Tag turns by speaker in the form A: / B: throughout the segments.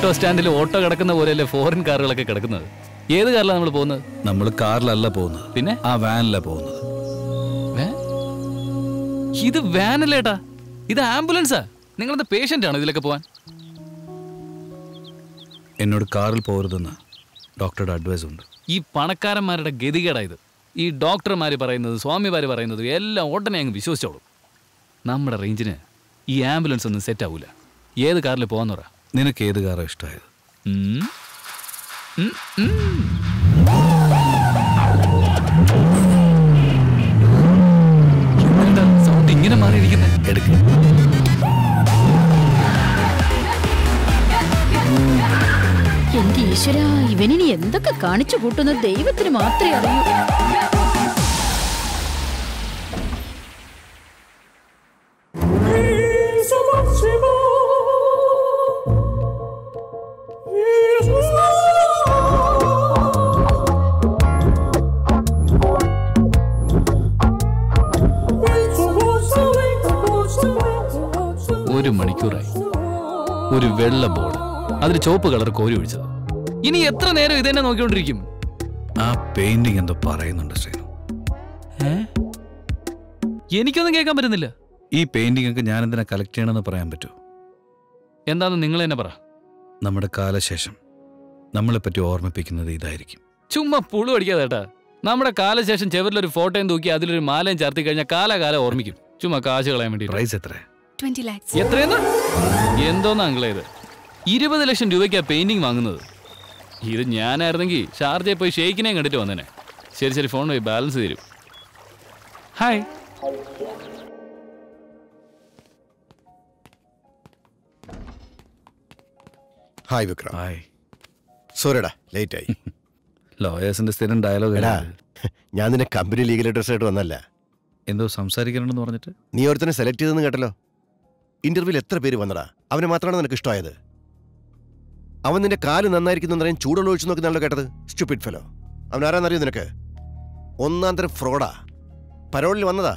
A: Auto സ്റ്റാൻഡിൽ auto കിടക്കുന്ന പോലെയല്ലേ ഫോറിൻ കാറുകളൊക്കെ കിടക്കുന്നത് ഏത് കാറിലാണ് നമ്മൾ പോകുന്നത്
B: നമ്മൾ കാറിലല്ല പോകുന്നത്
A: പിന്നെ
B: ആ വാനിലാ പോകുന്നത്
A: വേ- ഇത് വാനല്ലേട്ടാ ഇത് ആംബുലൻസാ നിങ്ങളെന്താ പേഷ്യന്റ് ആണോ ഇതിലൊക്കെ പോവാൻ
B: എന്നോട് കാറിൽ പോകരുതെന്ന് ഡോക്ടറുടെ അഡ്വൈസ് ഉണ്ട്
A: ഈ പണക്കാരന്മാരുടെ ഗതികേടാ ഇത് ഈ ഡോക്ടർമാർ പറയുന്നത് സ്വാമിമാർ പറയുന്നത് എല്ലാം ഉടനെ അങ്ങ് വിശ്വസിച്ചോളും നമ്മുടെ റേഞ്ചിന് ഈ ആംബുലൻസ് ഒന്നും സെറ്റ് ആവൂല ഏത് കാറിൽ പോകാന്ന് പറ
B: നിനക്ക് ഏത് കാറാണ് ഇഷ്ടമായത്
A: ഉം. ഉം, ഉം. എന്താ സൗണ്ട് ഇങ്ങനെ മാറിയിരിക്കുന്നത്
B: എടുക്ക്
C: എന്റെ ഈശ്വര ഇവനിനി എന്തൊക്കെ കാണിച്ചു കൂട്ടുന്ന ദൈവത്തിന് മാത്രമേ അറിയൂ
A: ഒരു മണിക്കൂറായി ഒരു വെള്ള ബോർഡ് അതിൽ ചുവപ്പ് കളർ കോരി ഒഴിച്ചത് ഇനി എത്ര നേരം ഇത് തന്നെ നോക്കിക്കൊണ്ടിരിക്കും
B: ആ പെയിന്റിംഗ് എന്തോ പറയുന്നുണ്ട് ശ്രീനു
A: എനിക്കൊന്നും കേൾക്കാൻ പറ്റുന്നില്ല
B: ഈ പെയിന്റിംഗ് ഒക്കെ ഞാൻ എന്തിനാ കളക്ട് ചെയ്യണമെന്ന് പറയാൻ പറ്റൂ
A: എന്താന്ന് നിങ്ങൾ തന്നെ പറ
B: നമ്മുടെ കാലശേഷം നമ്മളെപ്പറ്റി ഓർമ്മിപ്പിക്കുന്നത് ഇതായിരിക്കും
A: ചുമ്മാ പുളു അടിക്കാതെ ഏട്ടാ നമ്മുടെ കാലശേഷം ചെവരിലൊരു ഫോട്ടോയും തൂക്കി അതിലൊരു മാലയും ചാർത്തി കഴിഞ്ഞാൽ കാലാകാലം ഓർമ്മിക്കും ചുമ്മാ കാശ് കളയാൻ വേണ്ടി
B: പ്രൈസ് എത്ര
D: ട്വന്റി ലാക്സ്
A: എത്രയെന്ന് എന്തോന്നാ അങ്കിളെ ഇത് ഇരുപത് ലക്ഷം രൂപയ്ക്കാ പെയിന്റിംഗ് വാങ്ങുന്നത് ഇത് ഞാനായിരുന്നെങ്കിൽ ഷാർജയിൽ പോയി ഷെയ്ക്കിനെയും കണ്ടിട്ട് വന്നേനെ ശരി ശരി ഫോൺ പോയി ബാലൻസ് തരും ഹായ്
E: ഹായ് വിക്രം
B: ഹായ്
E: സോറിടാ ലേറ്റ് ആയി
B: ലോയേഴ്സിന്റെ സ്ഥിരം ഡയലോഗ്
E: എടാ ഞാൻ നിന്നെ കമ്പനി ലീഗൽ അഡ്രസ് ആയിട്ട് വന്നല്ല
B: എന്തോ സംസാരിക്കണമെന്ന് പറഞ്ഞിട്ട്
E: നീ ഒരുത്തനെ സെലക്ട് ചെയ്തെന്ന് കേട്ടല്ലോ ഇന്റർവ്യൂവിൽ എത്ര പേര് വന്നടാ അവനെ മാത്രമാണ് നിനക്ക് ഇഷ്ടമായത് അവൻ നിന്റെ കാല് നന്നായിരിക്കുന്നു പറയാൻ ചൂടുള്ള ഒഴിച്ചു നോക്കുന്നതാണല്ലോ കേട്ടത് സ്റ്റുപ്പിഡ് ഫെലോ അവൻ ആരാന്നറിയോ നിനക്ക് ഒന്നാം തരം ഫ്രോഡാ പരോളിൽ വന്നതാ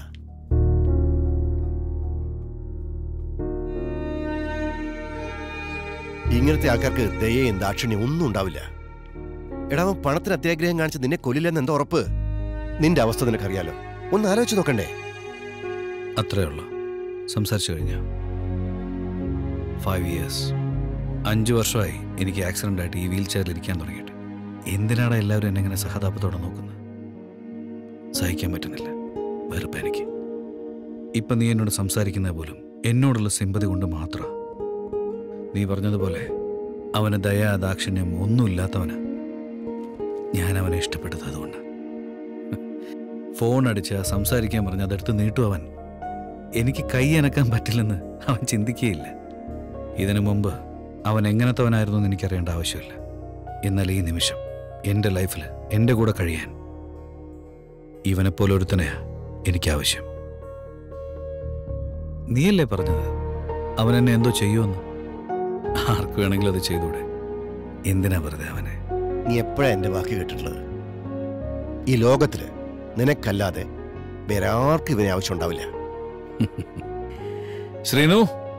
E: ഇങ്ങനത്തെ ആൾക്കാർക്ക് ദയയും ദാക്ഷിണ്യം ഒന്നും ഉണ്ടാവില്ല എടാ അവൻ പണത്തിന് അത്യാഗ്രഹം കാണിച്ച് നിന്നെ കൊല്ലില്ലെന്ന് എന്താ ഉറപ്പ് നിന്റെ അവസ്ഥ നിനക്കറിയാലോ ഒന്ന് ആലോചിച്ച് നോക്കണ്ടേ
B: അത്രേ ഉള്ളൂ സംസാരിച്ചു കഴിഞ്ഞാ ഫൈവ് ഇയേഴ്സ് അഞ്ചു വർഷമായി എനിക്ക് ആക്സിഡന്റ് ആയിട്ട് ഈ വീൽ ചെയറിൽ ഇരിക്കാൻ തുടങ്ങിയിട്ട് എന്തിനാണ് എല്ലാവരും എന്നെ ഇങ്ങനെ സഹതാപത്തോടെ നോക്കുന്നത് സഹിക്കാൻ പറ്റുന്നില്ല വെറുപ്പ് എനിക്ക് ഇപ്പൊ നീ എന്നോട് സംസാരിക്കുന്നത് പോലും എന്നോടുള്ള സിമ്പതി കൊണ്ട് മാത്രം നീ പറഞ്ഞതുപോലെ അവന് ദയാ ദാക്ഷിണ്യം ഒന്നുമില്ലാത്തവന് ഞാൻ അവനെ ഇഷ്ടപ്പെട്ടത് അതുകൊണ്ട് ഫോൺ അടിച്ച സംസാരിക്കാൻ പറഞ്ഞ അതെടുത്ത് നീട്ടും അവൻ എനിക്ക് കൈ അനക്കാൻ പറ്റില്ലെന്ന് അവൻ ചിന്തിക്കുകയില്ല ഇതിനു മുമ്പ് അവൻ എങ്ങനത്തവനായിരുന്നു എന്ന് എനിക്കറിയേണ്ട ആവശ്യമില്ല എന്നാൽ ഈ നിമിഷം എൻ്റെ ലൈഫിൽ എൻ്റെ കൂടെ കഴിയാൻ ഇവനെപ്പോലെ ഒരുത്തനെയാ എനിക്ക് ആവശ്യം നീയല്ലേ പറഞ്ഞത് അവൻ എന്നെ എന്തോ ചെയ്യുമെന്ന് ആർക്ക് വേണമെങ്കിലും അത് ചെയ്തൂടെ എന്തിനാ വെറുതെ അവനെ
E: നീ എപ്പോഴാ എന്റെ വാക്ക് കേട്ടിട്ടുള്ളത് ഈ ലോകത്തില് നിനക്കല്ലാതെ വേറെ ആർക്കും ഇവനെ ആവശ്യം ഉണ്ടാവില്ല
B: ശ്രീനു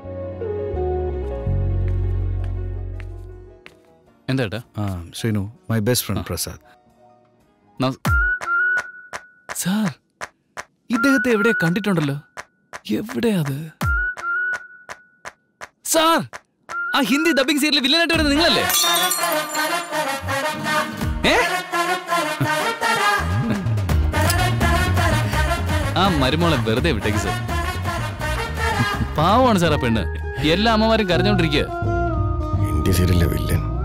A: എന്താ ഏട്ടാ
B: ആ Sreenu my best friend Prasad
A: നമസ്- സാർ ഇദ്ദേഹത്തെ എവിടെ കണ്ടിട്ടുണ്ടല്ലോ എവിടെയാ അത് സാർ ആ ഹിന്ദി ഡബിംഗ് സീരിയൽ വില്ലനായിട്ട് വരുന്നത് നിങ്ങളല്ലേ ഏ? ആ മരുമോളെ വെറുതെ വിട്ടേക്ക് സാർ പാവമാണ് സാർ ആ പെണ്ണ് എല്ലാ അമ്മമാരും കരഞ്ഞോണ്ടിരിക്കുക
E: ഇന്ത്യ സീരിയലിലെ വില്ലൻ